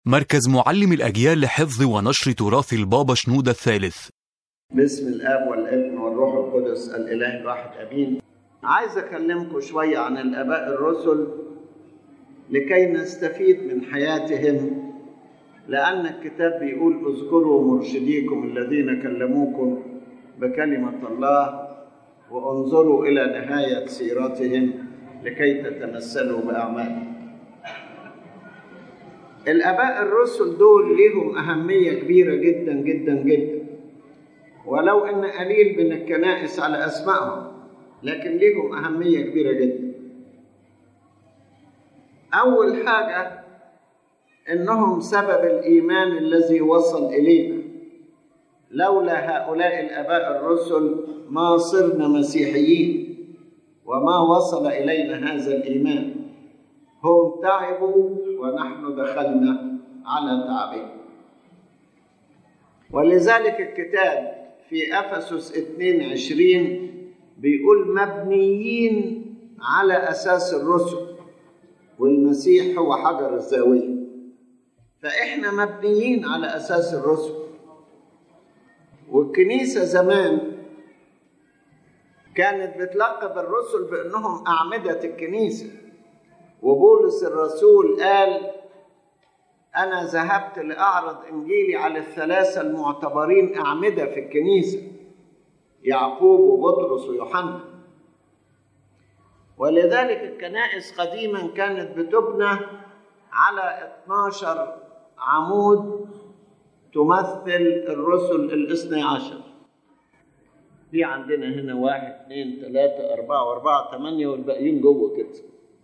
مركز معلم الأجيال لحفظ ونشر تراث البابا شنودة الثالث باسم الاب والابن والروح القدس الاله الواحد امين عايز اكلمكم شويه عن الاباء الرسل لكي نستفيد من حياتهم لان الكتاب بيقول اذكروا مرشديكم الذين كلموكم بكلمه الله وانظروا الى نهايه سيرتهم لكي تتمثلوا باعمالهم الاباء الرسل دول لهم اهميه كبيره جدا جدا جدا ولو ان قليل من الكنائس على اسمائهم لكن لهم اهميه كبيره جدا اول حاجه انهم سبب الايمان الذي وصل الينا لولا هؤلاء الاباء الرسل ما صرنا مسيحيين وما وصل الينا هذا الايمان هم تعبوا ونحن دخلنا على تعبهم ولذلك الكتاب في افسس 22 بيقول مبنيين على اساس الرسل والمسيح هو حجر الزاويه فاحنا مبنيين على اساس الرسل والكنيسه زمان كانت بتلقب الرسل بانهم اعمده الكنيسه وبولس الرسول قال أنا ذهبت لأعرض إنجيلي على الثلاثة المعتبرين أعمدة في الكنيسة يعقوب وبطرس ويوحنا ولذلك الكنائس قديما كانت بتبنى على 12 عمود تمثل الرسل الاثني عشر في عندنا هنا واحد اثنين ثلاثة أربعة وأربعة ثمانية والباقيين جوه كده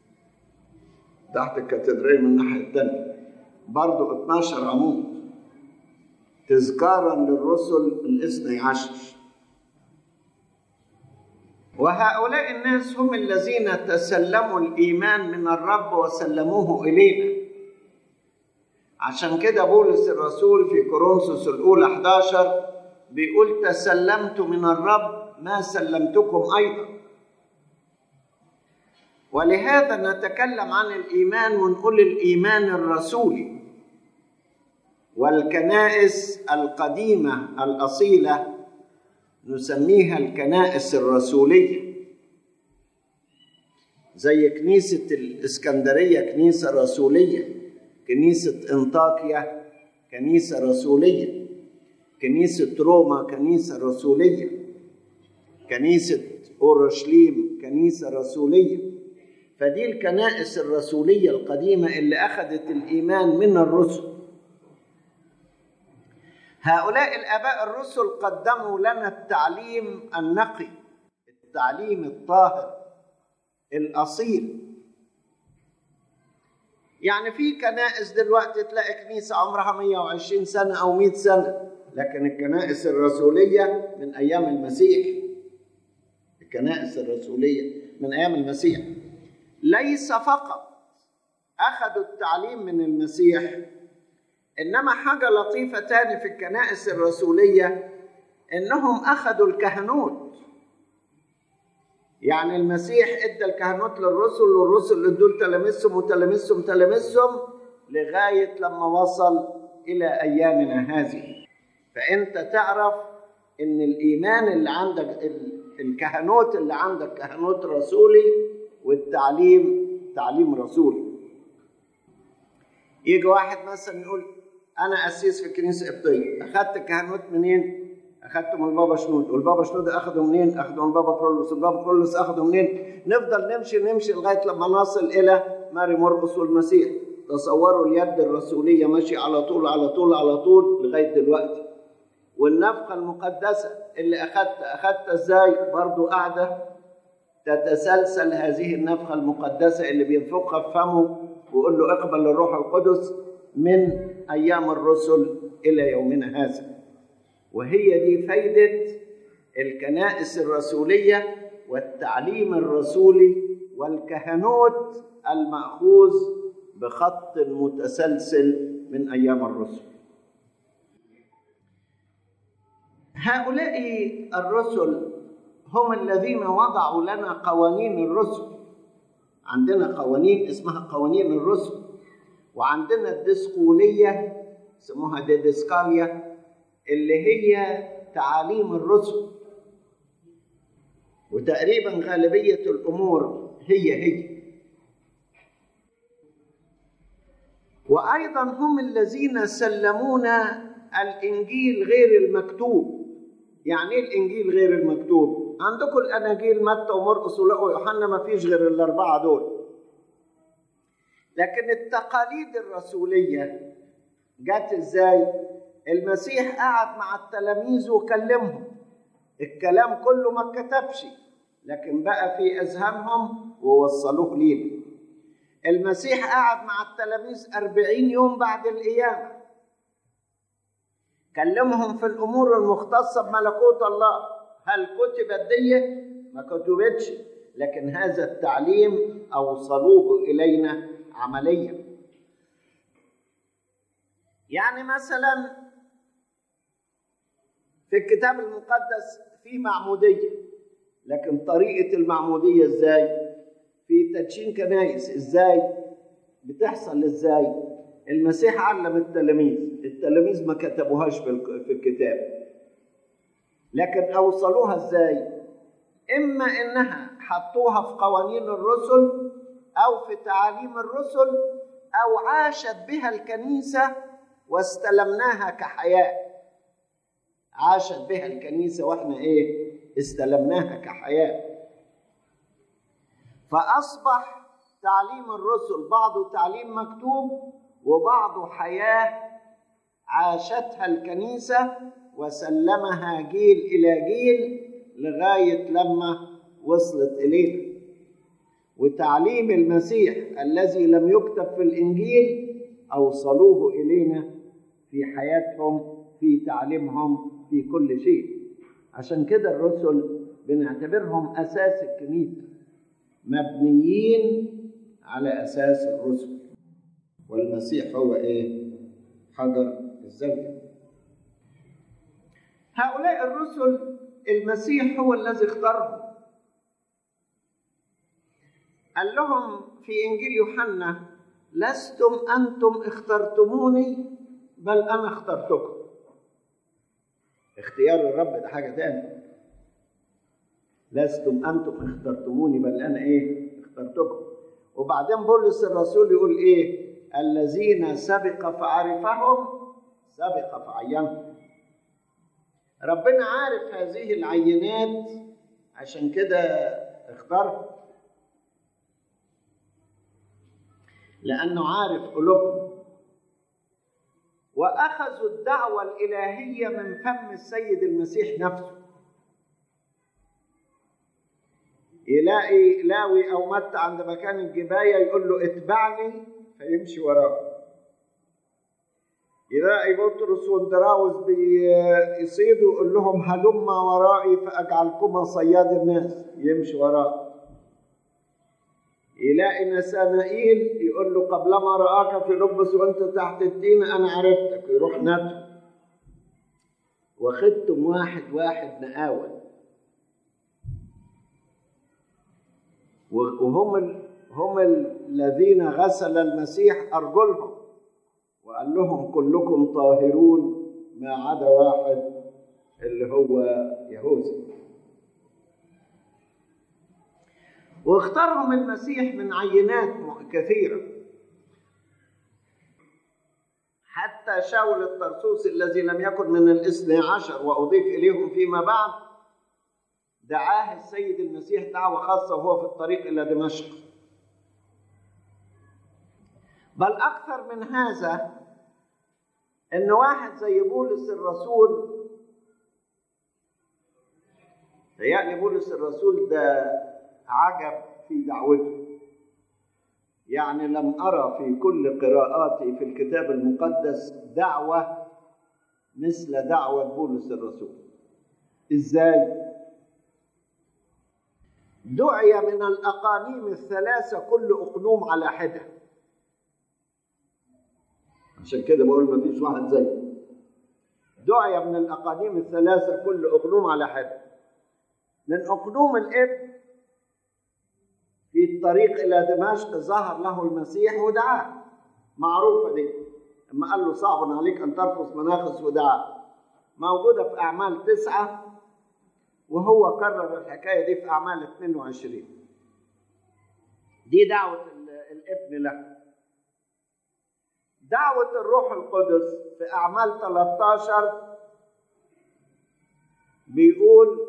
تحت الكاتدرائية من الناحية الثانية برضو 12 عمود تذكارا للرسل الاثني عشر وهؤلاء الناس هم الذين تسلموا الإيمان من الرب وسلموه إلينا عشان كده بولس الرسول في كورنثوس الأولى 11 بيقول تسلمت من الرب ما سلمتكم أيضا ولهذا نتكلم عن الايمان ونقول الايمان الرسولي والكنائس القديمه الاصيله نسميها الكنائس الرسوليه زي كنيسه الاسكندريه كنيسه رسوليه كنيسه انطاكيا كنيسه رسوليه كنيسه روما كنيسه رسوليه كنيسه اورشليم كنيسه رسوليه فدي الكنائس الرسولية القديمة اللي أخذت الإيمان من الرسل هؤلاء الآباء الرسل قدموا لنا التعليم النقي التعليم الطاهر الأصيل يعني في كنائس دلوقتي تلاقي كنيسة عمرها 120 سنة أو 100 سنة لكن الكنائس الرسولية من أيام المسيح الكنائس الرسولية من أيام المسيح ليس فقط أخذوا التعليم من المسيح إنما حاجة لطيفة تاني في الكنائس الرسولية إنهم أخذوا الكهنوت يعني المسيح ادى الكهنوت للرسل والرسل ادوا تلاميذهم وتلاميذهم تلاميذهم لغايه لما وصل الى ايامنا هذه فانت تعرف ان الايمان اللي عندك الكهنوت اللي عندك كهنوت رسولي والتعليم تعليم رسولي يجي واحد مثلا يقول انا اسيس في الكنيسه القبطيه اخذت الكهنوت منين اخذته من البابا شنود والبابا شنود اخذه منين اخذه من البابا كرولوس والبابا كرولوس اخذه منين نفضل نمشي نمشي لغايه لما نصل الى ماري مرقس والمسيح تصوروا اليد الرسوليه ماشيه على طول على طول على طول لغايه دلوقتي والنفخه المقدسه اللي اخذت اخذت ازاي برضو قاعده تتسلسل هذه النفخة المقدسة اللي بينفخها في فمه ويقول له اقبل الروح القدس من أيام الرسل إلى يومنا هذا وهي دي فايدة الكنائس الرسولية والتعليم الرسولي والكهنوت المأخوذ بخط متسلسل من أيام الرسل هؤلاء الرسل هم الذين وضعوا لنا قوانين الرسل عندنا قوانين اسمها قوانين الرسل وعندنا الديسقولية يسموها ديدسكاليا اللي هي تعاليم الرسل وتقريبا غالبية الأمور هي هي وأيضا هم الذين سلمونا الإنجيل غير المكتوب يعني إيه الإنجيل غير المكتوب؟ عندكم الأناجيل متى ومرقس ولقوا ويوحنا ما فيش غير الأربعة دول لكن التقاليد الرسولية جت إزاي؟ المسيح قعد مع التلاميذ وكلمهم الكلام كله ما اتكتبش لكن بقى في أذهانهم ووصلوه لينا المسيح قعد مع التلاميذ أربعين يوم بعد القيامة كلمهم في الأمور المختصة بملكوت الله هل كتبت دي؟ ما كتبتش لكن هذا التعليم أوصلوه إلينا عمليا يعني مثلا في الكتاب المقدس في معمودية لكن طريقة المعمودية ازاي؟ في تدشين كنايس ازاي؟ بتحصل ازاي؟ المسيح علم التلاميذ، التلاميذ ما كتبوهاش في الكتاب. لكن اوصلوها ازاي؟ اما انها حطوها في قوانين الرسل او في تعاليم الرسل او عاشت بها الكنيسه واستلمناها كحياه. عاشت بها الكنيسه واحنا ايه؟ استلمناها كحياه. فاصبح تعليم الرسل بعضه تعليم مكتوب وبعضه حياه عاشتها الكنيسه وسلمها جيل الى جيل لغايه لما وصلت الينا وتعليم المسيح الذي لم يكتب في الانجيل اوصلوه الينا في حياتهم في تعليمهم في كل شيء عشان كده الرسل بنعتبرهم اساس الكنيسه مبنيين على اساس الرسل والمسيح هو ايه حجر الزاويه هؤلاء الرسل المسيح هو الذي اختارهم قال لهم في انجيل يوحنا لستم انتم اخترتموني بل انا اخترتكم اختيار الرب ده حاجه تانية لستم انتم اخترتموني بل انا ايه اخترتكم وبعدين بولس الرسول يقول ايه الذين سبق فعرفهم سبق فعينهم ربنا عارف هذه العينات عشان كده اختارهم لانه عارف قلوبهم واخذوا الدعوه الالهيه من فم السيد المسيح نفسه يلاقي لاوي او متى عند مكان الجبايه يقول له اتبعني فيمشي وراه يلاقي بطرس واندراوس بيصيدوا يقول لهم هلما ورائي فاجعلكما صياد الناس يمشي وراه يلاقي نسانائيل يقول له قبلما رآك في لبس وانت تحت التين انا عرفتك يروح ناتو واخدتم واحد واحد مقاول وهم هم الذين غسل المسيح ارجلهم وقال لهم كلكم طاهرون ما عدا واحد اللي هو يهوذا واختارهم المسيح من عينات كثيرة حتى شاول الطرسوس الذي لم يكن من الاثني عشر وأضيف إليهم فيما بعد دعاه السيد المسيح دعوة خاصة وهو في الطريق إلى دمشق بل أكثر من هذا إن واحد زي بولس الرسول تهيألي بولس الرسول ده عجب في دعوته يعني لم أرى في كل قراءاتي في الكتاب المقدس دعوة مثل دعوة بولس الرسول إزاي؟ دعي من الأقانيم الثلاثة كل أقنوم على حدة عشان كده بقول ما فيش واحد زيه دعي من الأقانيم الثلاثة كل أقنوم على حدة من أقنوم الإبن في الطريق إلى دمشق ظهر له المسيح ودعاه معروفة دي لما قال له صعب عليك أن ترفض مناخس ودعاء موجودة في أعمال تسعة وهو كرر الحكاية دي في أعمال 22 دي دعوة الابن له دعوة الروح القدس في أعمال 13 بيقول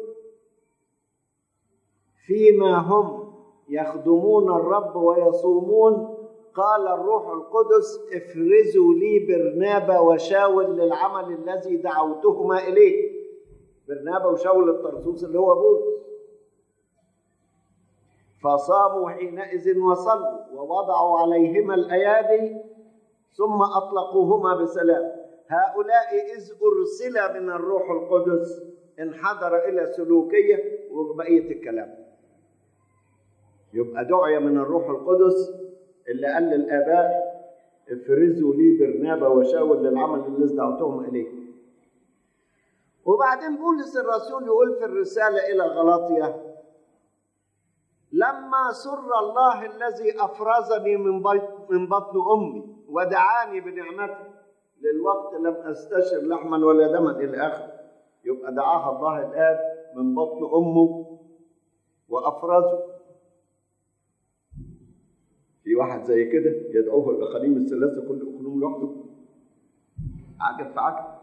فيما هم يخدمون الرب ويصومون قال الروح القدس افرزوا لي برنابا وشاول للعمل الذي دعوتهما إليه برنابا وشاول الطرسوس اللي هو بولس فصاموا حينئذ وصلوا ووضعوا عليهما الأيادي ثم أطلقوهما بسلام هؤلاء إذ أرسل من الروح القدس انحدر إلى سلوكية وبقية الكلام يبقى دعية من الروح القدس اللي قال للآباء افرزوا لي برنابا وشاول للعمل الذي دعوتهم إليه وبعدين بولس الرسول يقول في الرسالة إلى غلاطيا لما سر الله الذي أفرزني من من بطن أمي ودعاني بنعمته للوقت لم أستشر لحما ولا دما إلى آخره يبقى دعاها الله الآب من بطن أمه وأفرزه في واحد زي كده يدعوه الأقاليم الثلاثة كل أقلوم لوحده عجب في عجب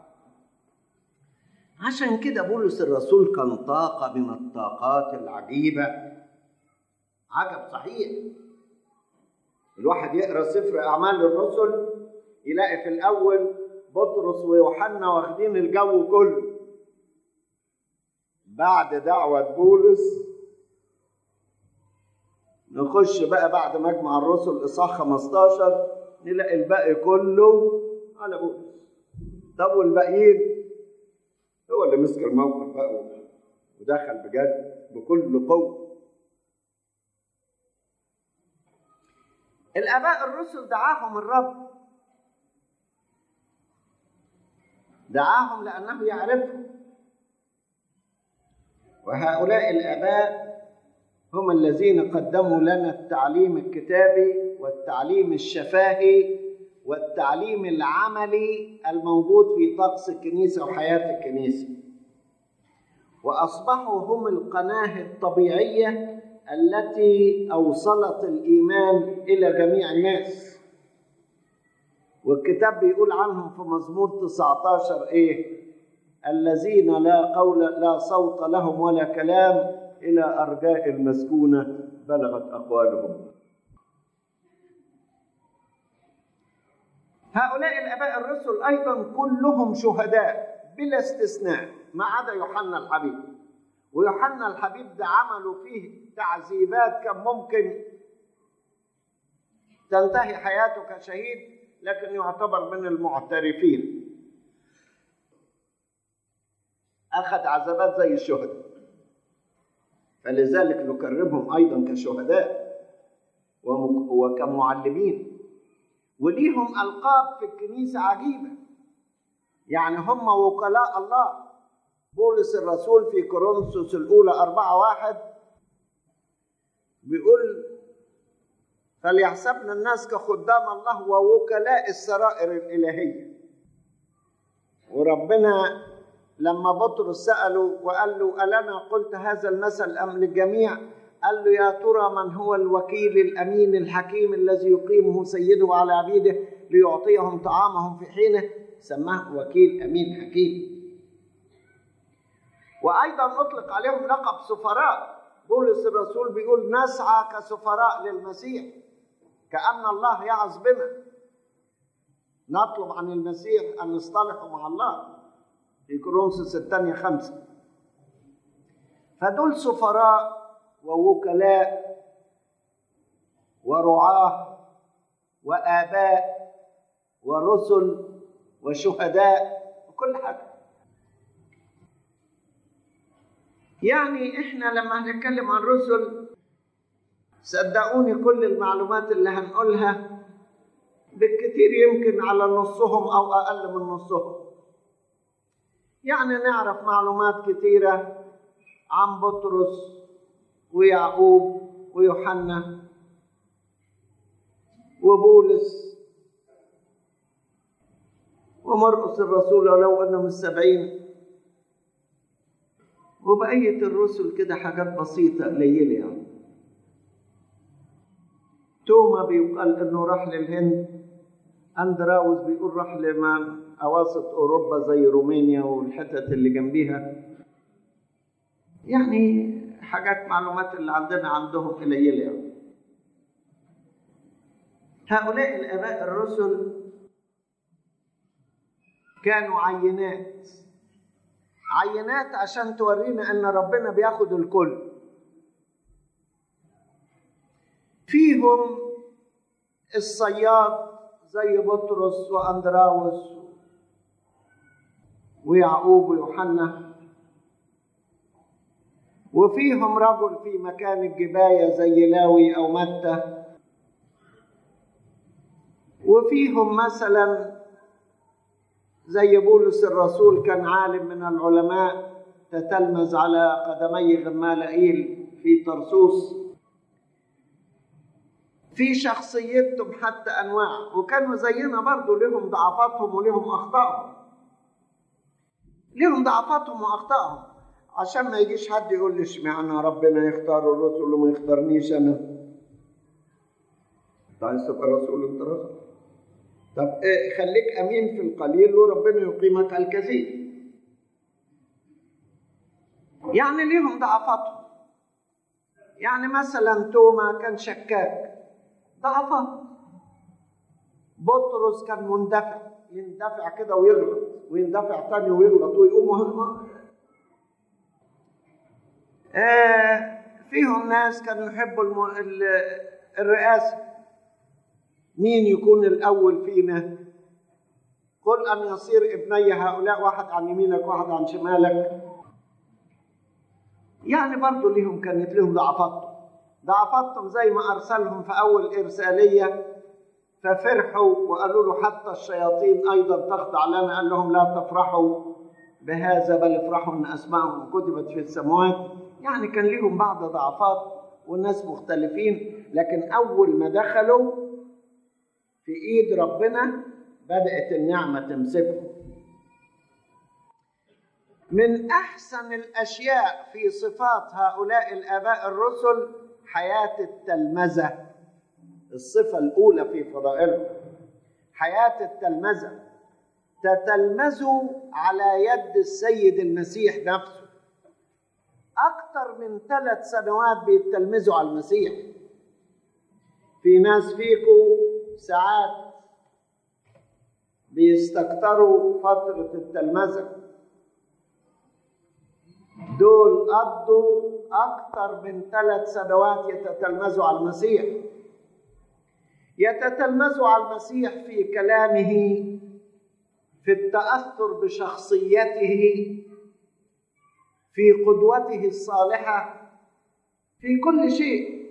عشان كده بولس الرسول كان طاقة من الطاقات العجيبة عجب صحيح الواحد يقرا سفر أعمال الرسل يلاقي في الأول بطرس ويوحنا واخدين الجو كله بعد دعوة بولس نخش بقى بعد مجمع الرسل إصحاح 15 نلاقي الباقي كله على بولس طب والباقيين هو اللي مسك الموقف بقى ودخل بجد بكل قوة الآباء الرسل دعاهم الرب دعاهم لأنه يعرفهم وهؤلاء الآباء هم الذين قدموا لنا التعليم الكتابي والتعليم الشفاهي والتعليم العملي الموجود في طقس الكنيسة وحياة الكنيسة وأصبحوا هم القناة الطبيعية التي أوصلت الإيمان إلى جميع الناس والكتاب بيقول عنهم في مزمور 19 إيه الذين لا قول لا صوت لهم ولا كلام إلى أرجاء المسكونة بلغت أقوالهم هؤلاء الآباء الرسل أيضا كلهم شهداء بلا استثناء ما عدا يوحنا الحبيب ويوحنا الحبيب ده عملوا فيه تعذيبات كان ممكن تنتهي حياته كشهيد لكن يعتبر من المعترفين أخذ عذابات زي الشهداء فلذلك نكرمهم أيضا كشهداء وكمعلمين وليهم ألقاب في الكنيسة عجيبة يعني هم وكلاء الله بولس الرسول في كورنثوس الأولى أربعة واحد بيقول فليحسبنا الناس كخدام الله ووكلاء السرائر الإلهية وربنا لما بطرس سأله وقال له ألنا قلت هذا المثل أم للجميع قال له يا ترى من هو الوكيل الأمين الحكيم الذي يقيمه سيده على عبيده ليعطيهم طعامهم في حينه سماه وكيل أمين حكيم وأيضا أطلق عليهم لقب سفراء بولس الرسول بيقول نسعى كسفراء للمسيح كأن الله يعظ بنا نطلب عن المسيح أن نصطلح مع الله في كورنثوس الثانية خمسة فدول سفراء ووكلاء ورعاة وآباء ورسل وشهداء وكل حاجة يعني احنا لما هنتكلم عن الرسل صدقوني كل المعلومات اللي هنقولها بالكثير يمكن على نصهم او اقل من نصهم يعني نعرف معلومات كثيره عن بطرس ويعقوب ويوحنا وبولس ومرقس الرسول لو انه من السبعين وبقية الرسل كده حاجات بسيطة قليلة يعني توما بيقال انه راح للهند اندراوس بيقول راح لما اواسط اوروبا زي رومانيا والحتت اللي جنبيها يعني حاجات معلومات اللي عندنا عندهم قليله يعني. هؤلاء الاباء الرسل كانوا عينات عينات عشان تورينا ان ربنا بياخد الكل فيهم الصياد زي بطرس واندراوس ويعقوب ويوحنا وفيهم رجل في مكان الجباية زي لاوي أو متى وفيهم مثلا زي بولس الرسول كان عالم من العلماء تتلمذ على قدمي غمالائيل في طرسوس في شخصيتهم حتى انواع وكانوا زينا برضو لهم ضعفاتهم ولهم اخطائهم لهم ضعفاتهم واخطائهم عشان ما يجيش حد يقول لي اشمعنى ربنا يختار الرسل وما يختارنيش انا انت عايز تبقى رسول انت رسول طب إيه خليك امين في القليل وربنا يقيمك على الكثير يعني ليهم ضعفاتهم يعني مثلا توما كان شكاك ضعفات بطرس كان مندفع يندفع كده ويغلط ويندفع تاني ويغلط ويقوم آه فيهم ناس كانوا يحبوا الم... الرئاسة مين يكون الأول فينا قل أن يصير ابني هؤلاء واحد عن يمينك واحد عن شمالك يعني برضو ليهم كانت لهم ضعفاتهم ضعفاتهم زي ما أرسلهم في أول إرسالية ففرحوا وقالوا له حتى الشياطين أيضا تخضع لنا قال لهم لا تفرحوا بهذا بل افرحوا أن أسماءهم كتبت في السماوات يعني كان لهم بعض ضعفات والناس مختلفين لكن أول ما دخلوا في إيد ربنا بدأت النعمة تمسكهم من أحسن الأشياء في صفات هؤلاء الآباء الرسل حياة التلمذة الصفة الأولى في فضائلهم حياة التلمذة تتلمذوا على يد السيد المسيح نفسه أكثر من ثلاث سنوات بيتلمذوا على المسيح في ناس فيكم ساعات بيستكتروا فترة التلمذة دول قضوا أكثر من ثلاث سنوات يتتلمذوا على المسيح يتتلمذوا على المسيح في كلامه في التأثر بشخصيته في قدوته الصالحة في كل شيء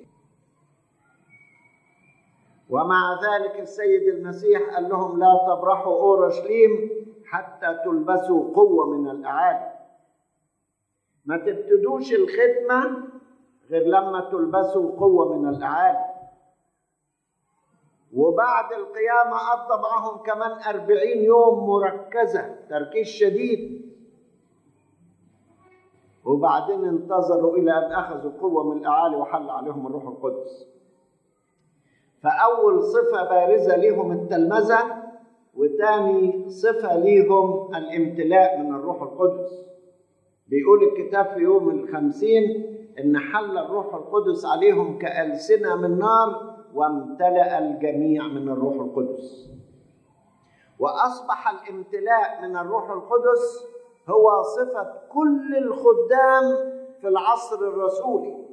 ومع ذلك السيد المسيح قال لهم لا تبرحوا اورشليم حتى تلبسوا قوه من الاعالي ما تبتدوش الخدمه غير لما تلبسوا قوه من الاعالي وبعد القيامة قضى معهم كمان أربعين يوم مركزة تركيز شديد وبعدين انتظروا إلى أن أخذوا قوة من الأعالي وحل عليهم الروح القدس فأول صفة بارزة ليهم التلمذة وتاني صفة ليهم الامتلاء من الروح القدس بيقول الكتاب في يوم الخمسين إن حل الروح القدس عليهم كألسنة من نار وامتلأ الجميع من الروح القدس وأصبح الامتلاء من الروح القدس هو صفة كل الخدام في العصر الرسولي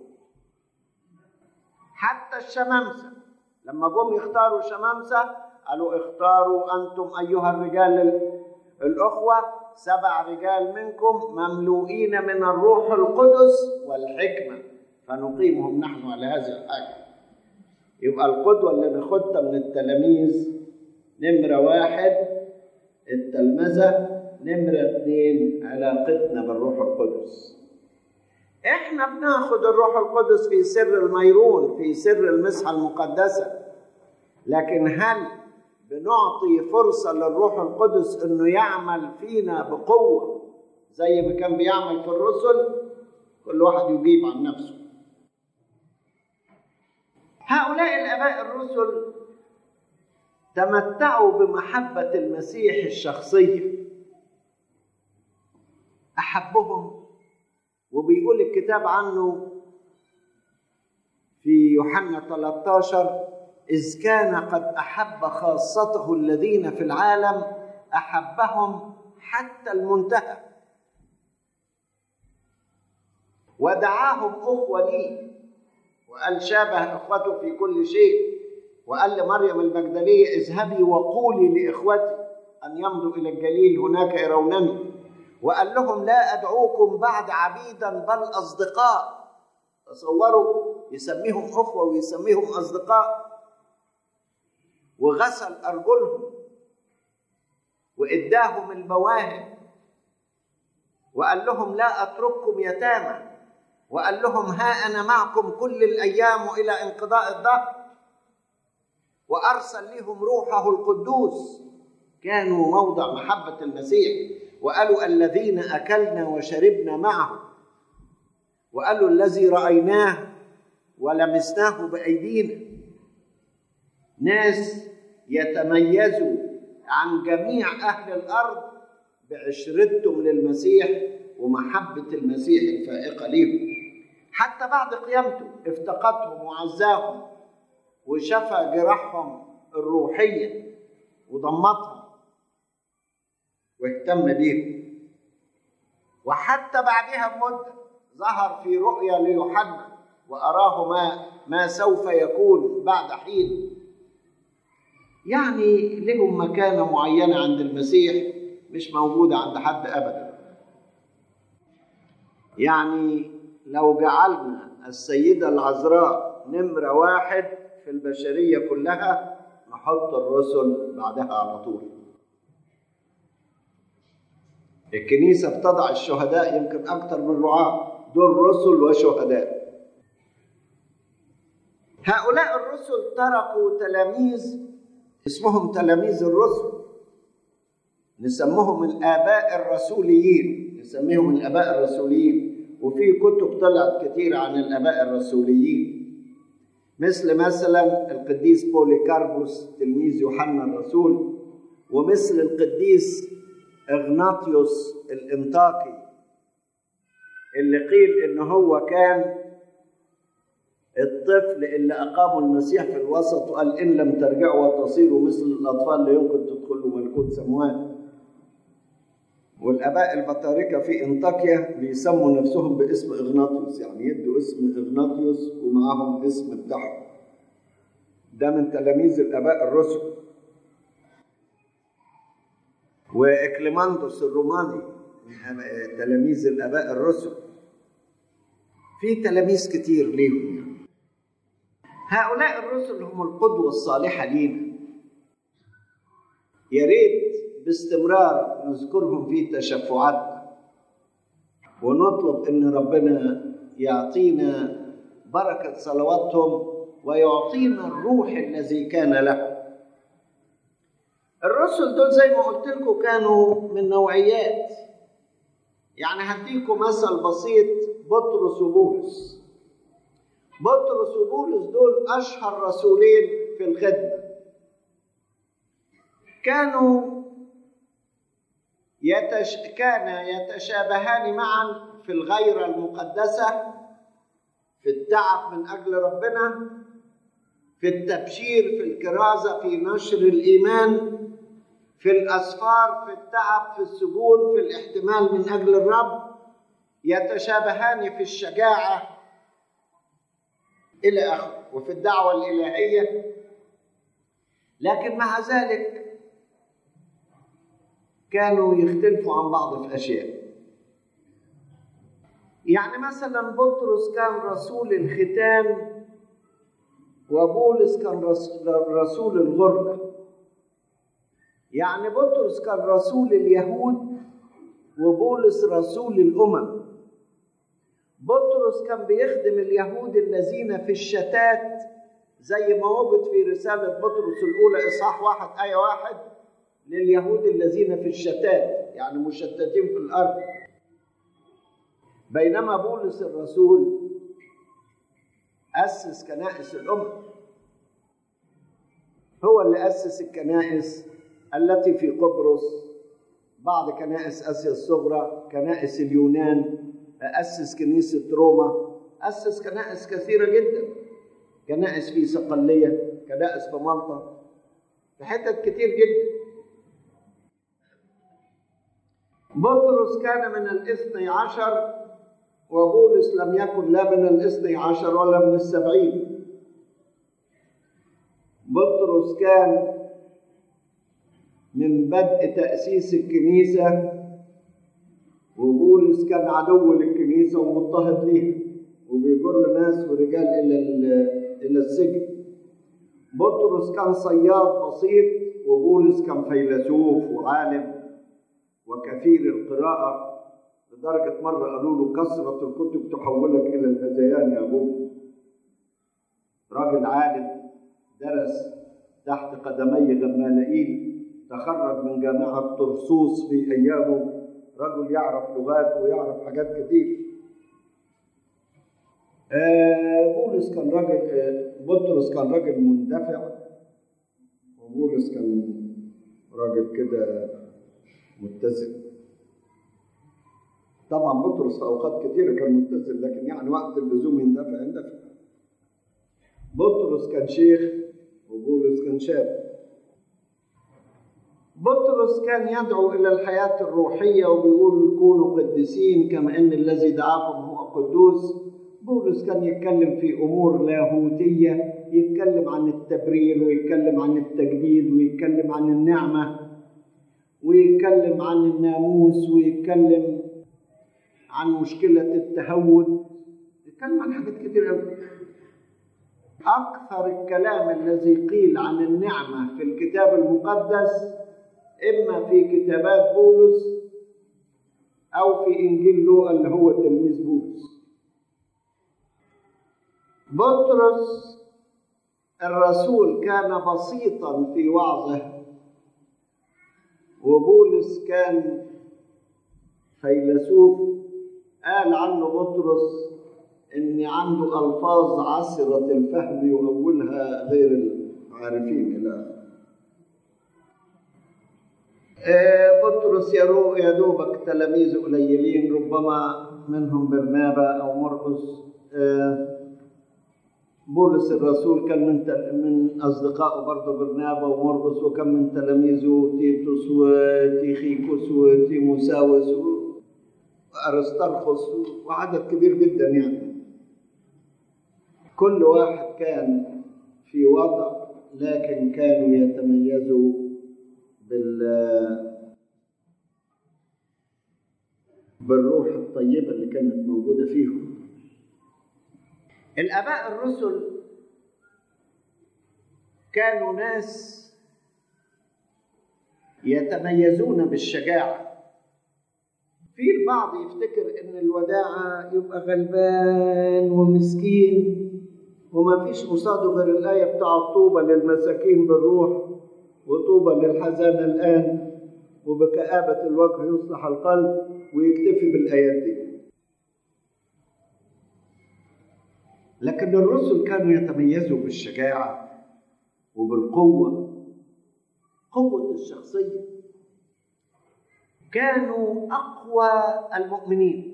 حتى الشمامسة لما جم يختاروا شمامسة قالوا اختاروا أنتم أيها الرجال الأخوة سبع رجال منكم مملوئين من الروح القدس والحكمة فنقيمهم نحن على هذه الحاجة يبقى القدوة اللي ناخدها من التلاميذ نمرة واحد التلمذة نمرة اتنين علاقتنا بالروح القدس احنا بناخد الروح القدس في سر الميرون في سر المسحة المقدسة لكن هل بنعطي فرصة للروح القدس انه يعمل فينا بقوة زي ما كان بيعمل في الرسل كل واحد يجيب عن نفسه هؤلاء الاباء الرسل تمتعوا بمحبة المسيح الشخصية أحبهم وبيقول الكتاب عنه في يوحنا 13 إذ كان قد أحب خاصته الذين في العالم أحبهم حتى المنتهى ودعاهم أخوة لي وقال شابه إخوته في كل شيء وقال لمريم المجدلية اذهبي وقولي لإخوتي أن يمضوا إلى الجليل هناك يرونني وقال لهم لا أدعوكم بعد عبيدا بل أصدقاء تصوروا يسميهم أخوة ويسميهم أصدقاء وغسل أرجلهم وإداهم المواهب وقال لهم لا أترككم يتامى وقال لهم ها أنا معكم كل الأيام إلى انقضاء الدهر وأرسل لهم روحه القدوس كانوا موضع محبة المسيح وقالوا الذين أكلنا وشربنا معه وقالوا الذي رأيناه ولمسناه بأيدينا ناس يتميزوا عن جميع أهل الأرض بعشرتهم للمسيح ومحبة المسيح الفائقة ليهم حتى بعد قيامته افتقدهم وعزاهم وشفى جراحهم الروحية وضمتهم واهتم بيهم وحتى بعدها بمدة ظهر في رؤيا ليوحنا وأراه ما ما سوف يكون بعد حين يعني لهم مكانة معينة عند المسيح مش موجودة عند حد أبدا يعني لو جعلنا السيدة العذراء نمرة واحد في البشرية كلها نحط الرسل بعدها على طول الكنيسة بتضع الشهداء يمكن أكثر من رعاة دول رسل وشهداء هؤلاء الرسل تركوا تلاميذ اسمهم تلاميذ الرسل نسمهم الآباء الرسوليين نسميهم الآباء الرسوليين وفي كتب طلعت كتير عن الآباء الرسوليين مثل مثلا القديس بوليكاربوس تلميذ يوحنا الرسول ومثل القديس اغناطيوس الانطاكي اللي قيل ان هو كان الطفل اللي اقامه المسيح في الوسط وقال ان لم ترجعوا وتصيروا مثل الاطفال لا يمكن تدخلوا ملكوت سموات والاباء البطاركه في انطاكيا بيسموا نفسهم باسم اغناطيوس يعني يدوا اسم اغناطيوس ومعاهم اسم بتاعهم ده من تلاميذ الاباء الرسل واكليماندوس الروماني من تلاميذ الاباء الرسل في تلاميذ كتير ليهم يعني. هؤلاء الرسل هم القدوه الصالحه لينا يا ريت باستمرار نذكرهم في تشفعاتنا ونطلب ان ربنا يعطينا بركه صلواتهم ويعطينا الروح الذي كان له الرسل دول زي ما قلت لكم كانوا من نوعيات يعني هديكم مثل بسيط بطرس وبولس بطرس وبولس دول اشهر رسولين في الخدمه كانوا يتش... كان يتشابهان معا في الغيرة المقدسة في التعب من أجل ربنا في التبشير في الكرازة في نشر الإيمان في الأسفار في التعب في السجون في الاحتمال من أجل الرب يتشابهان في الشجاعة إلى آخره وفي الدعوة الإلهية لكن مع ذلك كانوا يختلفوا عن بعض في أشياء يعني مثلا بطرس كان رسول الختان وبولس كان رسول الغربة يعني بطرس كان رسول اليهود وبولس رسول الأمم بطرس كان بيخدم اليهود الذين في الشتات زي ما وجد في رسالة بطرس الأولى إصحاح واحد آية واحد لليهود الذين في الشتات يعني مشتتين في الأرض بينما بولس الرسول أسس كنائس الأمم هو اللي أسس الكنائس التي في قبرص بعض كنائس آسيا الصغرى كنائس اليونان أسس كنيسة روما أسس كنائس كثيرة جدا كنائس في صقلية كنائس في مالطا في حتت كتير جدا بطرس كان من الاثني عشر وبولس لم يكن لا من الاثني عشر ولا من السبعين بطرس كان من بدء تأسيس الكنيسة وبولس كان عدو للكنيسة ومضطهد ليها وبيجر ناس ورجال إلى إلى السجن بطرس كان صياد بسيط وبولس كان فيلسوف وعالم وكثير القراءة لدرجة مرة قالوا له كثرة الكتب تحولك إلى الهذيان يا أبوه راجل عالم درس تحت قدمي غمالائيل تخرج من جامعة طرسوس في أيامه رجل يعرف لغات ويعرف حاجات كتير آه بولس كان راجل آه بطرس كان راجل مندفع وبولس كان راجل كده متزن طبعا بطرس في اوقات كثيره كان متزن لكن يعني وقت اللزوم يندفع يندفع بطرس كان شيخ وبولس كان شاب بطرس كان يدعو الى الحياه الروحيه وبيقول كونوا قديسين كما ان الذي دعاكم هو قدوس بولس كان يتكلم في امور لاهوتيه يتكلم عن التبرير ويتكلم عن التجديد ويتكلم عن النعمه ويتكلم عن الناموس ويتكلم عن مشكله التهود يتكلم عن حاجات كتير قوي اكثر الكلام الذي قيل عن النعمه في الكتاب المقدس اما في كتابات بولس او في انجيل لوقا اللي هو تلميذ بولس بطرس الرسول كان بسيطا في وعظه وبولس كان فيلسوف قال عنه بطرس ان عنده الفاظ عسره الفهم يؤولها غير العارفين الى اخره بطرس يا دوبك تلاميذ قليلين ربما منهم برنابا او مرقس بولس الرسول كان من من اصدقائه برضه برنابا ومرقس وكان من تلاميذه تيتوس وتيخيكوس وتيموساوس وارسطرخس وعدد كبير جدا يعني كل واحد كان في وضع لكن كانوا يتميزوا بال بالروح الطيبة اللي كانت موجودة فيهم الآباء الرسل كانوا ناس يتميزون بالشجاعة في البعض يفتكر ان الوداعة يبقى غلبان ومسكين وما فيش قصاده غير الآية بتاع طوبى للمساكين بالروح وطوبى للحزانة الآن وبكآبة الوجه يصلح القلب ويكتفي بالآيات دي لكن الرسل كانوا يتميزوا بالشجاعة وبالقوة قوة الشخصية كانوا أقوى المؤمنين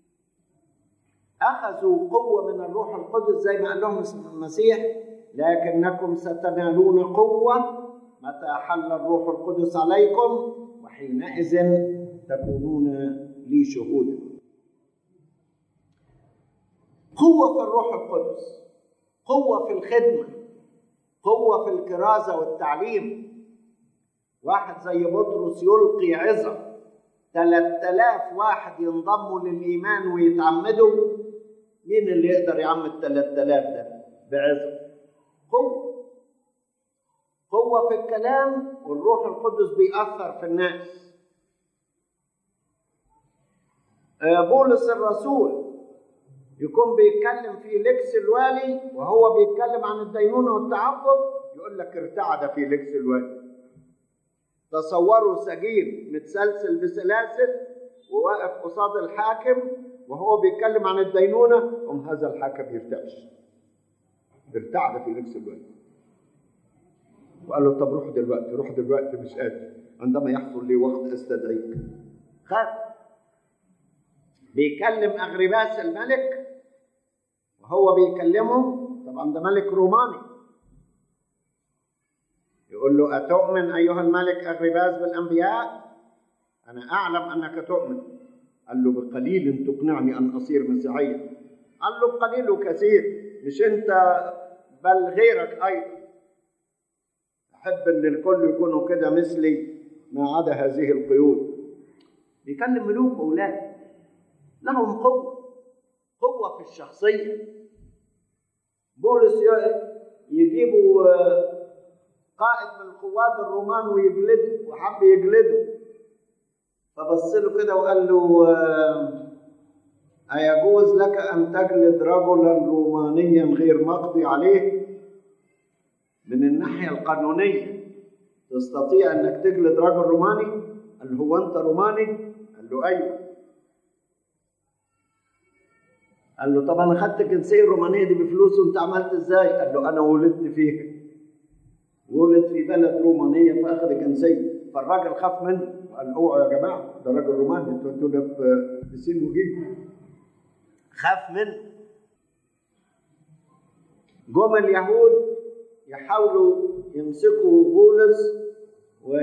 أخذوا قوة من الروح القدس زي ما قال لهم المسيح لكنكم ستنالون قوة متى حل الروح القدس عليكم وحينئذ تكونون لي شهودا قوة في الروح القدس قوة في الخدمة قوة في الكرازة والتعليم واحد زي بطرس يلقي عظة 3000 واحد ينضموا للإيمان ويتعمدوا مين اللي يقدر يعمد 3000 ده بعظة قوة قوة في الكلام والروح القدس بيأثر في الناس بولس الرسول يكون بيتكلم في لكس الوالي وهو بيتكلم عن الدينونة والتعفف يقول لك ارتعد في لكس الوالي تصوروا سجين متسلسل بسلاسل وواقف قصاد الحاكم وهو بيتكلم عن الدينونة قام هذا الحاكم يرتعش ارتعد في لبس الوالي وقال له طب روح دلوقتي روح دلوقتي مش قادر عندما يحصل لي وقت استدعيك خاف بيكلم اغرباس الملك وهو بيكلمه طبعا ده ملك روماني يقول له أتؤمن أيها الملك أغرباس بالأنبياء أنا أعلم أنك تؤمن قال له بقليل تقنعني أن أصير مسيحيا قال له بقليل وكثير مش أنت بل غيرك أيضا أحب أن الكل يكونوا كده مثلي ما عدا هذه القيود بيكلم ملوك وأولاد لهم قوة قوة في الشخصية بولس يجيبوا قائد من القوات الرومان ويجلده وحب يجلده فبص له كده وقال له أيجوز لك أن تجلد رجلا رومانيا غير مقضي عليه من الناحية القانونية تستطيع أنك تجلد رجل روماني قال له هو أنت روماني قال له أيوه قال له طب أنا خدت الجنسية الرومانية دي بفلوس وأنت عملت إزاي قال له أنا ولدت فيها ولد في بلد رومانية فأخذ جنسية فالراجل خاف منه وقال اوعوا يا جماعة ده راجل روماني انتوا انتوا ده في سين وجيب خاف منه جم اليهود يحاولوا يمسكوا بولس و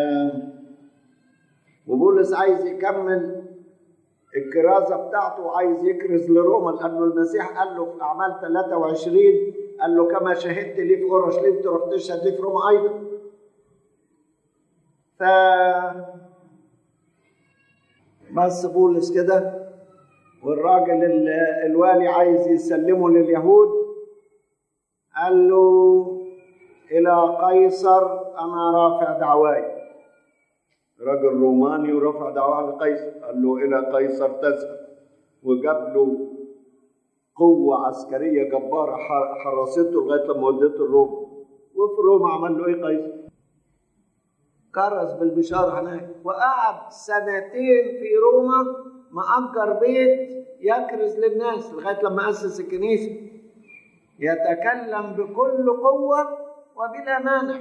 وبولس عايز يكمل الكرازة بتاعته وعايز يكرز لروما لأنه المسيح قال له في أعمال 23 قال له كما شهدت لي في اورشليم تروح تشهد لي في روما ايضا ف بس بولس كده والراجل الوالي عايز يسلمه لليهود قال له الى قيصر انا رافع دعواي راجل روماني ورفع دعواه لقيصر قال له الى قيصر تذهب وجاب له قوة عسكرية جبارة حرسته لغاية لما ودته الروم وفي روما عمل له ايه قيصر؟ كرز بالبشارة هناك وقعد سنتين في روما مأجر بيت يكرز للناس لغاية لما أسس الكنيسة يتكلم بكل قوة وبلا مانع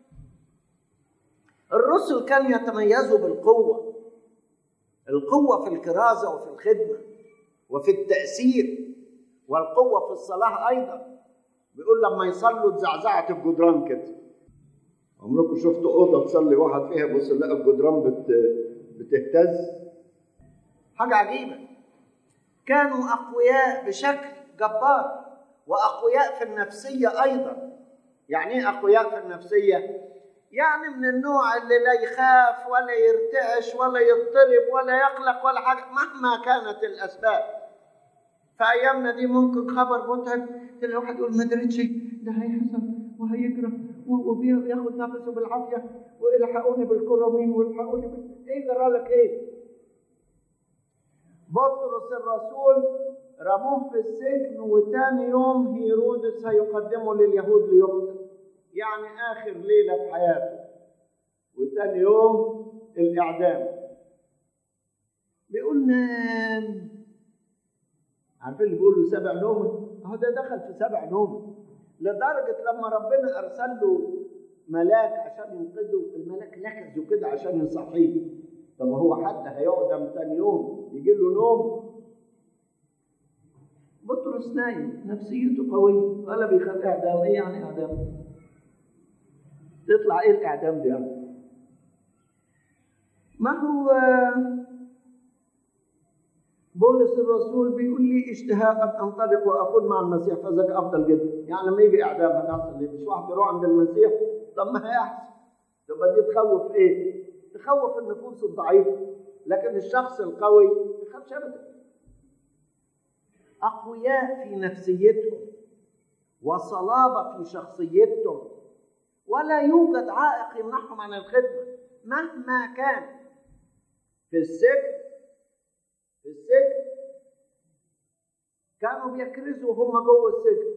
الرسل كانوا يتميزوا بالقوة القوة في الكرازة وفي الخدمة وفي التأثير والقوة في الصلاة أيضا بيقول لما يصلوا اتزعزعت الجدران كده عمركم شفتوا أوضة تصلي واحد فيها بص لقى الجدران بت... بتهتز حاجة عجيبة كانوا أقوياء بشكل جبار وأقوياء في النفسية أيضا يعني إيه أقوياء في النفسية؟ يعني من النوع اللي لا يخاف ولا يرتعش ولا يضطرب ولا يقلق ولا حاجة مهما كانت الأسباب في ايامنا دي ممكن خبر متعب تلاقي واحد يقول ما دريتش ده هيحصل وهيجرى وبياخد نفسه بالعافيه والحقوني بالكرامين والحقوني بال... ايه جرى لك ايه؟ بطرس الرسول رموه في السجن وتاني يوم هيرودس هيقدمه لليهود ليقتل يعني اخر ليله في حياته وتاني يوم الاعدام بيقول نام عارفين اللي بيقولوا سبع نوم اهو ده دخل في سبع نوم لدرجه لما ربنا ارسل له ملاك عشان ينقذه الملاك نكزه كده عشان يصحيه طب هو حد هيقدم تاني يوم يجي له نوم بطرس نايم نفسيته قوية ولا بيخاف إعدام إيه يعني إعدام؟ تطلع إيه الإعدام ده يعني؟ ما هو بولس الرسول بيقول لي اشتهاء ان انطلق واكون مع المسيح فذاك افضل جدا يعني لما يجي اعدام هتحصل ايه مش واحد يروح عند المسيح طب ما هيحصل تبقى دي تخوف ايه تخوف النفوس الضعيفه لكن الشخص القوي ما يخافش ابدا اقوياء في نفسيتهم وصلابه في شخصيتهم ولا يوجد عائق يمنعهم عن الخدمه مهما كان في السجن في السجن كانوا بيكرزوا وهم جوه السجن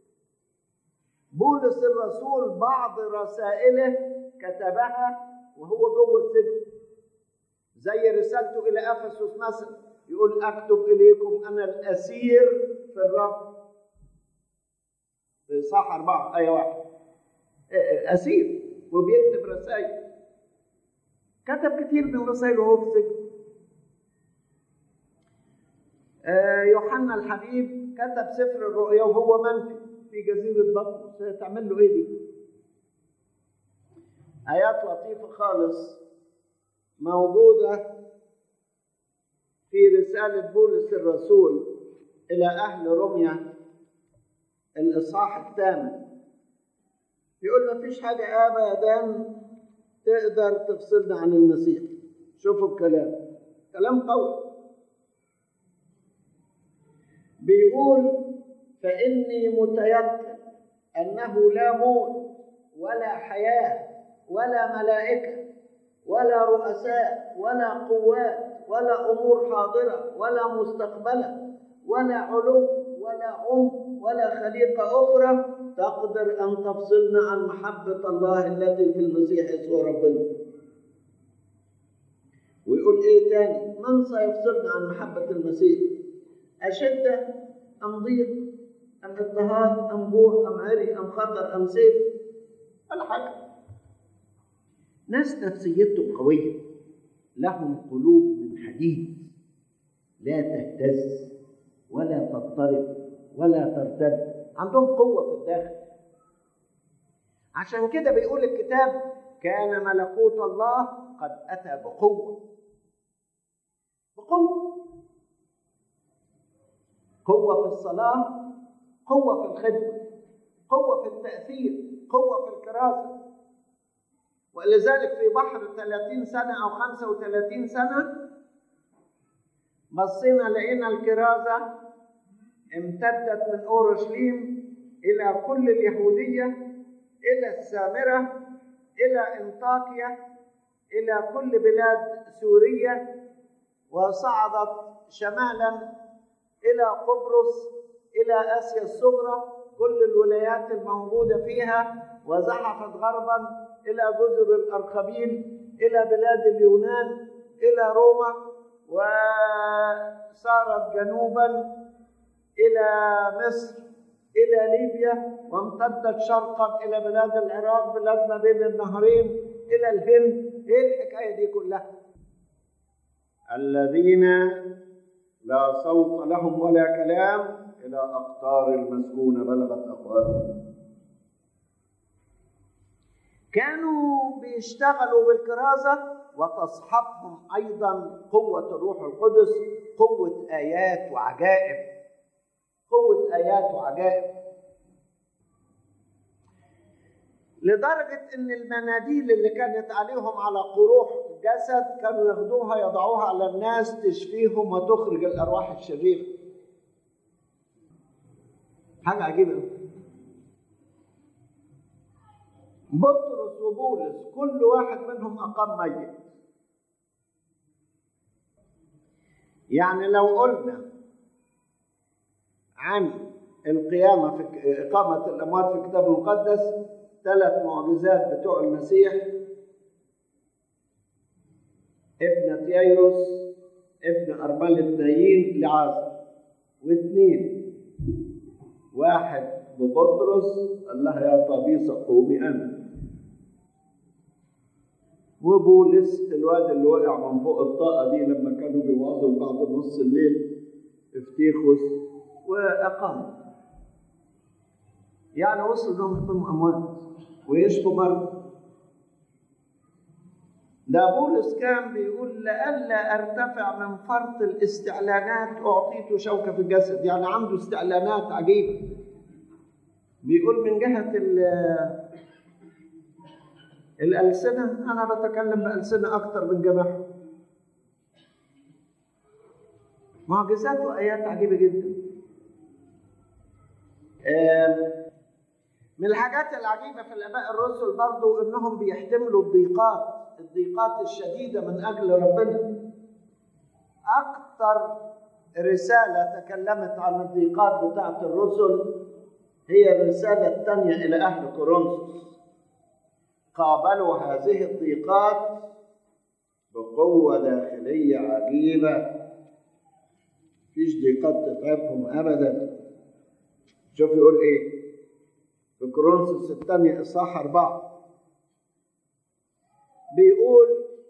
بولس الرسول بعض رسائله كتبها وهو جوه السجن زي رسالته الى افسس مثلا يقول اكتب اليكم انا الاسير في الرب في صح أربعة آية واحد أسير وبيكتب رسائل كتب كتير من رسائله وهو في السجن يوحنا الحبيب كتب سفر الرؤيا وهو منفي في جزيرة بطرس تعمل له ايه دي؟ آيات لطيفة خالص موجودة في رسالة بولس الرسول إلى أهل روميا الإصحاح الثامن يقول ما فيش حاجة أبدا تقدر تفصلنا عن المسيح شوفوا الكلام كلام قوي بيقول فإني متيقن أنه لا موت ولا حياة ولا ملائكة ولا رؤساء ولا قوات ولا أمور حاضرة ولا مستقبلة ولا علو ولا عمق ولا خليقة أخرى تقدر أن تفصلنا عن محبة الله التي في المسيح يسوع ربنا ويقول إيه تاني من سيفصلنا عن محبة المسيح أشدة أم ضيق أم اضطهاد أم جوع أم عري أم خطر أم سيف ولا حاجة ناس نفسيتهم قوية لهم قلوب من حديد لا تهتز ولا تضطرب ولا ترتد عندهم قوة في الداخل عشان كده بيقول الكتاب كان ملكوت الله قد أتى بقوة بقوة قوة في الصلاة قوة في الخدمة قوة في التأثير قوة في الكراسة ولذلك في بحر 30 سنة أو 35 سنة بصينا لقينا الكرازة امتدت من أورشليم إلى كل اليهودية إلى السامرة إلى انطاكيا إلى كل بلاد سوريا وصعدت شمالا إلى قبرص إلى آسيا الصغرى كل الولايات الموجودة فيها وزحفت غربا إلى جزر الأرخبيل إلى بلاد اليونان إلى روما وصارت جنوبا إلى مصر إلى ليبيا وامتدت شرقا إلى بلاد العراق بلاد ما بين النهرين إلى الهند إيه الحكاية دي كلها الذين لا صوت لهم ولا كلام إلى أقطار المسكونة بلغت أقوالهم كانوا بيشتغلوا بالكرازة وتصحبهم أيضا قوة الروح القدس قوة آيات وعجائب قوة آيات وعجائب لدرجة إن المناديل اللي كانت عليهم على قروح الجسد كانوا ياخدوها يضعوها على الناس تشفيهم وتخرج الأرواح الشريرة. حاجة عجيبة بطرس وبولس كل واحد منهم أقام ميت. يعني لو قلنا عن القيامة في إقامة الأموات في الكتاب المقدس ثلاث معجزات بتوع المسيح ابنة ييروس ابن أرملة نايين لعازر واثنين واحد ببطرس قال لها يا طبيصة قومي أنا وبولس الواد اللي وقع من فوق الطاقة دي لما كانوا بيوعظوا بعد نص الليل افتيخوس وأقام يعني وصلوا انهم يقيموا اموات ويشفوا مرضى ده بولس كان بيقول لئلا ارتفع من فرط الاستعلانات اعطيت شوكه في الجسد يعني عنده استعلانات عجيبه بيقول من جهه الألسنة أنا بتكلم بألسنة أكثر من جماعة معجزات وآيات عجيبة جدا من الحاجات العجيبة في الآباء الرسل برضو إنهم بيحتملوا الضيقات الضيقات الشديدة من أجل ربنا أكثر رسالة تكلمت عن الضيقات بتاعت الرسل هي الرسالة الثانية إلى أهل كورنثوس قابلوا هذه الضيقات بقوة داخلية عجيبة مفيش ضيقات تتعبهم أبدا شوف يقول إيه في كورنثوس الثانية إصحاح أربعة بيقول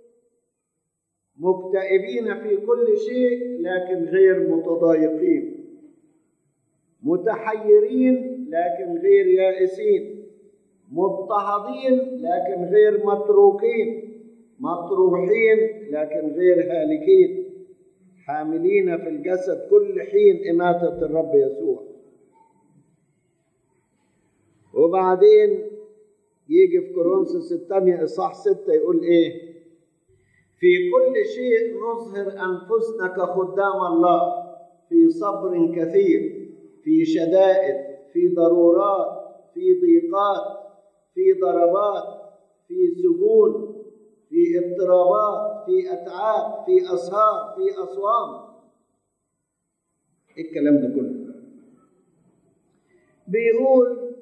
مكتئبين في كل شيء لكن غير متضايقين متحيرين لكن غير يائسين مضطهدين لكن غير متروكين مطروحين لكن غير هالكين حاملين في الجسد كل حين إماتة الرب يسوع وبعدين يجي في كورنثوس الثانية إصحاح ستة يقول إيه في كل شيء نظهر أنفسنا كخدام الله في صبر كثير في شدائد في ضرورات في ضيقات في ضربات في سجون في اضطرابات في أتعاب في أسهار في أصوام إيه الكلام ده كله بيقول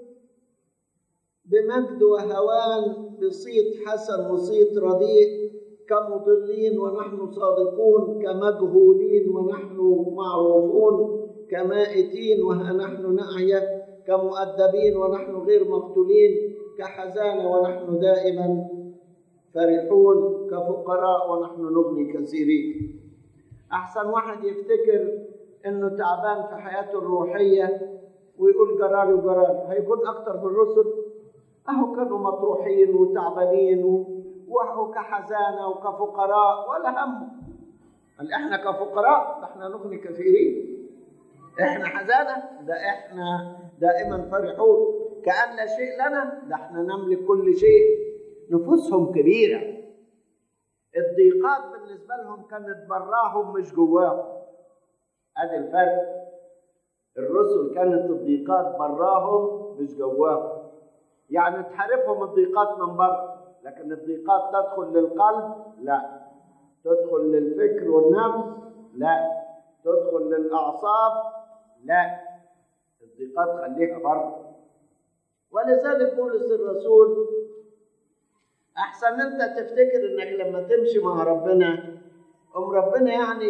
بمجد وهوان بصيت حسن وصيت رديء كمضلين ونحن صادقون كمجهولين ونحن معروفون كمائتين ونحن نعيا كمؤدبين ونحن غير مقتولين كحزانة ونحن دائما فرحون كفقراء ونحن نغني كثيرين أحسن واحد يفتكر إنه تعبان في حياته الروحية ويقول جرالي وجرالي هيكون أكتر من الرسل أهو كانوا مطروحين وتعبانين وكحزانة وكفقراء ولا هم قال إحنا كفقراء ده إحنا نغني كثيرين إحنا حزانة ده إحنا دائما فرحون كأن لا شيء لنا ده إحنا نملك كل شيء نفوسهم كبيرة الضيقات بالنسبة لهم كانت براهم مش جواهم ادي الفرق الرسل كانت الضيقات براهم مش جواهم يعني تحاربهم الضيقات من بره لكن الضيقات تدخل للقلب لا تدخل للفكر والنفس لا تدخل للاعصاب لا الضيقات خليها بره ولذلك بولس الرسول احسن انت تفتكر انك لما تمشي مع ربنا ام ربنا يعني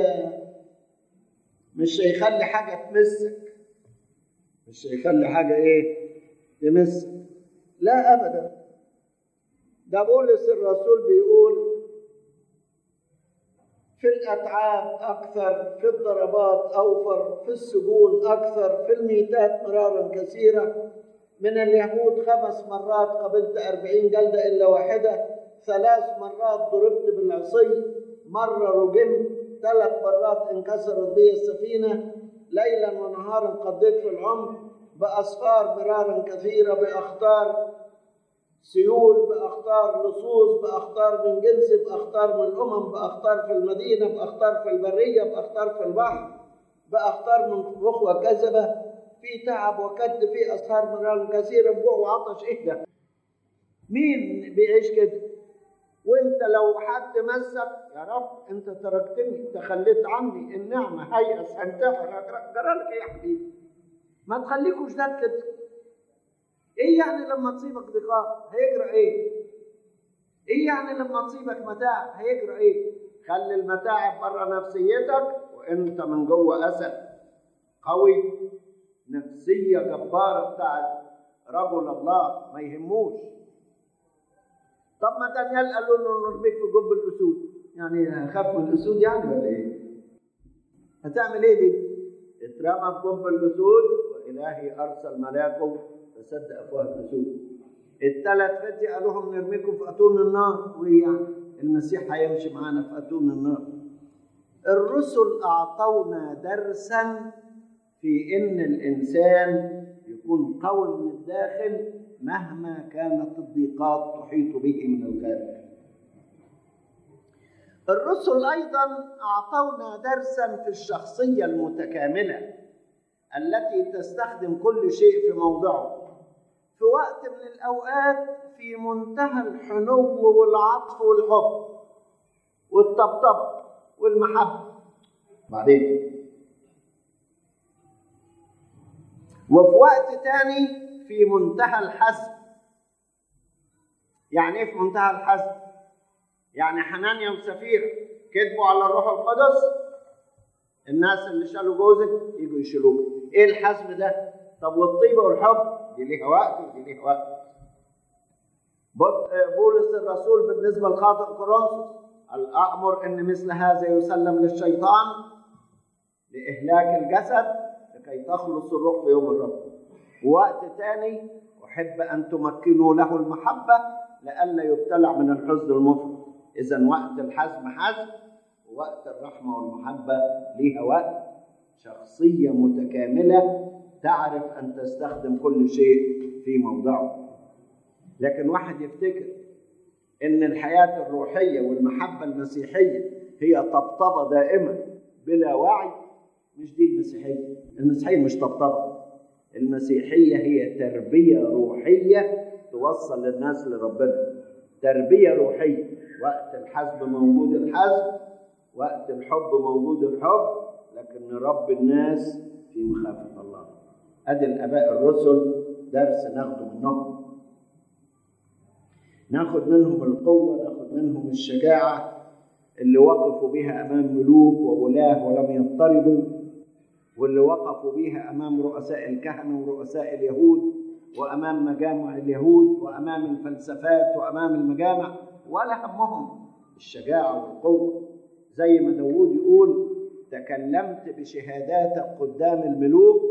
مش هيخلي حاجه تمسك مش هيخلي حاجه ايه تمسك لا ابدا ده بولس الرسول بيقول في الاتعاب اكثر في الضربات اوفر في السجون اكثر في الميتات مرارا كثيره من اليهود خمس مرات قبلت أربعين جلدة إلا واحدة ثلاث مرات ضربت بالعصي مرة رجمت ثلاث مرات انكسرت بي السفينة ليلا ونهارا قضيت في العمر بأسفار مرارا كثيرة بأخطار سيول بأخطار لصوص بأخطار من جنس بأخطار من الأمم بأخطار في المدينة بأخطار في البرية بأخطار في البحر بأخطار من رخوة كذبة في تعب وكد في أسهار مرار كثيرة جوع وعطش إيه ده؟ مين بيعيش كده؟ وانت لو حد مسك يا رب انت تركتني تخليت عني النعمة هيأس هنتحر جرالك ايه يا حبيبي؟ ما تخليكوا جداد كده ايه يعني لما تصيبك ضيقات هيجرى ايه؟ ايه يعني لما تصيبك متاعب هيجرى ايه؟ خلي المتاعب بره نفسيتك وانت من جوه اسد قوي نفسية جبارة بتاعت رجل الله ما يهموش طب ما دانيال قالوا له نرميك في جب الاسود يعني خاف من الاسود يعني ولا ايه؟ هتعمل ايه دي؟ اترمى في جب الاسود والهي ارسل ملاكه فسد افواه الاسود الثلاث فتي قالوا لهم نرميكم في اتون النار وايه يعني؟ المسيح هيمشي معانا في اتون النار الرسل اعطونا درسا في ان الانسان يكون قوي من الداخل مهما كانت الضيقات تحيط به من الخارج الرسل ايضا اعطونا درسا في الشخصيه المتكامله التي تستخدم كل شيء في موضعه في وقت من الاوقات في منتهى الحنو والعطف والحب والطبطبه والمحبه بعدين وفي وقت تاني في منتهى الحزم يعني ايه في منتهى الحزم يعني حنانيا وسفيرة كذبوا على الروح القدس الناس اللي شالوا جوزك يجوا يشيلوك ايه الحزم ده طب والطيبة والحب دي ليها وقت ودي ليها وقت بولس الرسول بالنسبة لخاطئ كورنثوس الأمر أن مثل هذا يسلم للشيطان لإهلاك الجسد لكي تخلص الروح في يوم الرب وقت تاني أحب أن تمكنوا له المحبة لئلا يبتلع من الحزن المفرط إذا وقت الحزم حزم ووقت الرحمة والمحبة ليها وقت شخصية متكاملة تعرف أن تستخدم كل شيء في موضعه لكن واحد يفتكر ان الحياه الروحيه والمحبه المسيحيه هي طبطبه دائمه بلا وعي مش دي المسيحيه المسيحيه مش طبطبه المسيحيه هي تربيه روحيه توصل للناس لربنا تربيه روحيه وقت الحزب موجود الحزب وقت الحب موجود الحب لكن نربي الناس في مخافه الله ادي الاباء الرسل درس ناخده منهم ناخد منهم القوة ناخد منهم الشجاعة اللي وقفوا بها أمام ملوك وولاة ولم يضطربوا واللي وقفوا بها أمام رؤساء الكهنة ورؤساء اليهود وأمام مجامع اليهود وأمام الفلسفات وأمام المجامع ولا همهم الشجاعة والقوة زي ما داوود يقول تكلمت بشهاداتك قدام الملوك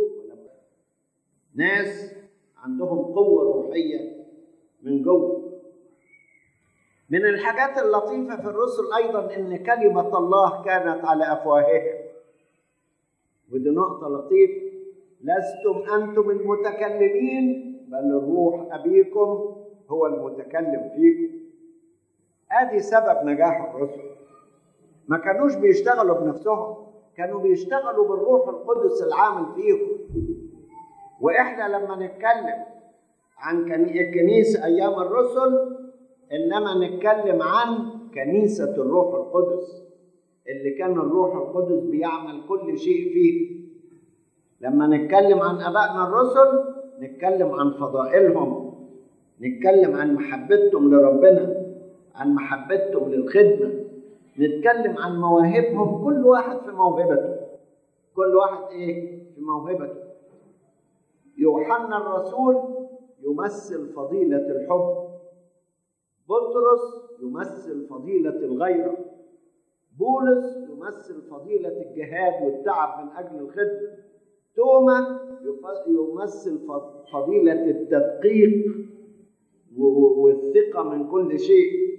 ناس عندهم قوة روحية من جوه من الحاجات اللطيفة في الرسل أيضا إن كلمة الله كانت على أفواههم ودي نقطة لطيفة لستم أنتم المتكلمين بل الروح أبيكم هو المتكلم فيكم ادي سبب نجاح الرسل ما كانوش بيشتغلوا بنفسهم كانوا بيشتغلوا بالروح القدس العامل فيهم واحنا لما نتكلم عن الكنيسه ايام الرسل انما نتكلم عن كنيسه الروح القدس اللي كان الروح القدس بيعمل كل شيء فيه لما نتكلم عن ابائنا الرسل نتكلم عن فضائلهم نتكلم عن محبتهم لربنا عن محبتهم للخدمه نتكلم عن مواهبهم كل واحد في موهبته كل واحد ايه في موهبته يوحنا الرسول يمثل فضيله الحب بطرس يمثل فضيله الغيره بولس يمثل فضيله الجهاد والتعب من اجل الخدمه توما يمثل فضيله التدقيق والثقه من كل شيء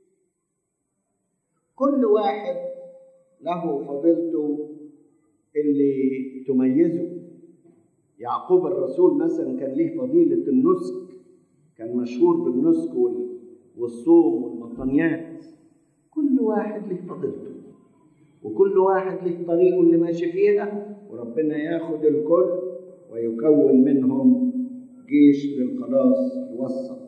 كل واحد له فضيلته اللي تميزه يعقوب الرسول مثلا كان ليه فضيلة النسك كان مشهور بالنسك والصوم والمطنيات كل واحد له فضيلته وكل واحد له طريقه اللي ماشي فيها وربنا ياخد الكل ويكون منهم جيش للخلاص يوصل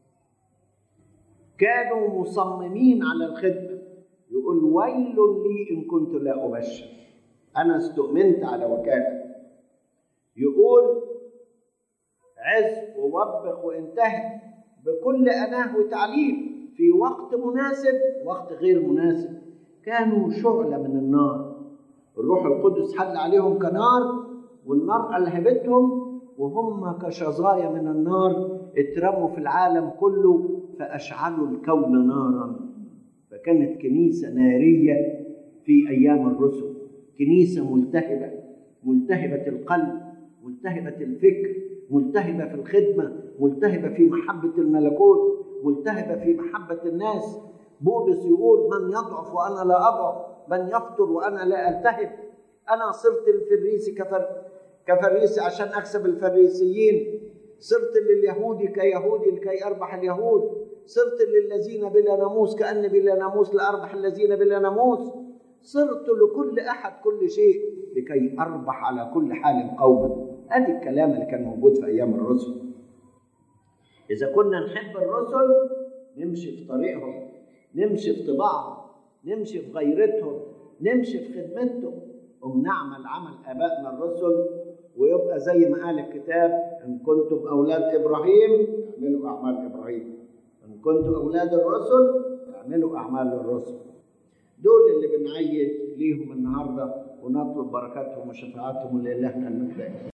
كانوا مصممين على الخدمه يقول ويل لي إن كنت لا أبشر أنا استؤمنت على وكالة يقول عز ووبخ وانتهى بكل أناه وتعليم في وقت مناسب وقت غير مناسب كانوا شعلة من النار الروح القدس حل عليهم كنار والنار ألهبتهم وهم كشظايا من النار اترموا في العالم كله فأشعلوا الكون نارا فكانت كنيسة نارية في أيام الرسل كنيسة ملتهبة ملتهبة القلب ملتهبة الفكر ملتهبة في الخدمة ملتهبة في محبة الملكوت ملتهبة في محبة الناس بولس يقول من يضعف وأنا لا أضعف من يفطر وأنا لا ألتهب أنا صرت الفريسي كفر كفريسي عشان أكسب الفريسيين صرت لليهودي كيهودي لكي أربح اليهود صرت للذين بلا ناموس كأن بلا ناموس لأربح الذين بلا ناموس صرت لكل أحد كل شيء لكي أربح على كل حال قوما هذا الكلام اللي كان موجود في أيام الرسل إذا كنا نحب الرسل نمشي في طريقهم نمشي في طباعهم نمشي في غيرتهم نمشي في خدمتهم ونعمل عمل آبائنا الرسل ويبقى زي ما قال الكتاب ان كنتم اولاد ابراهيم اعملوا اعمال ابراهيم ان كنتم اولاد الرسل اعملوا اعمال الرسل دول اللي بنعيد ليهم النهارده ونطلب بركاتهم وشفاعتهم لله المجد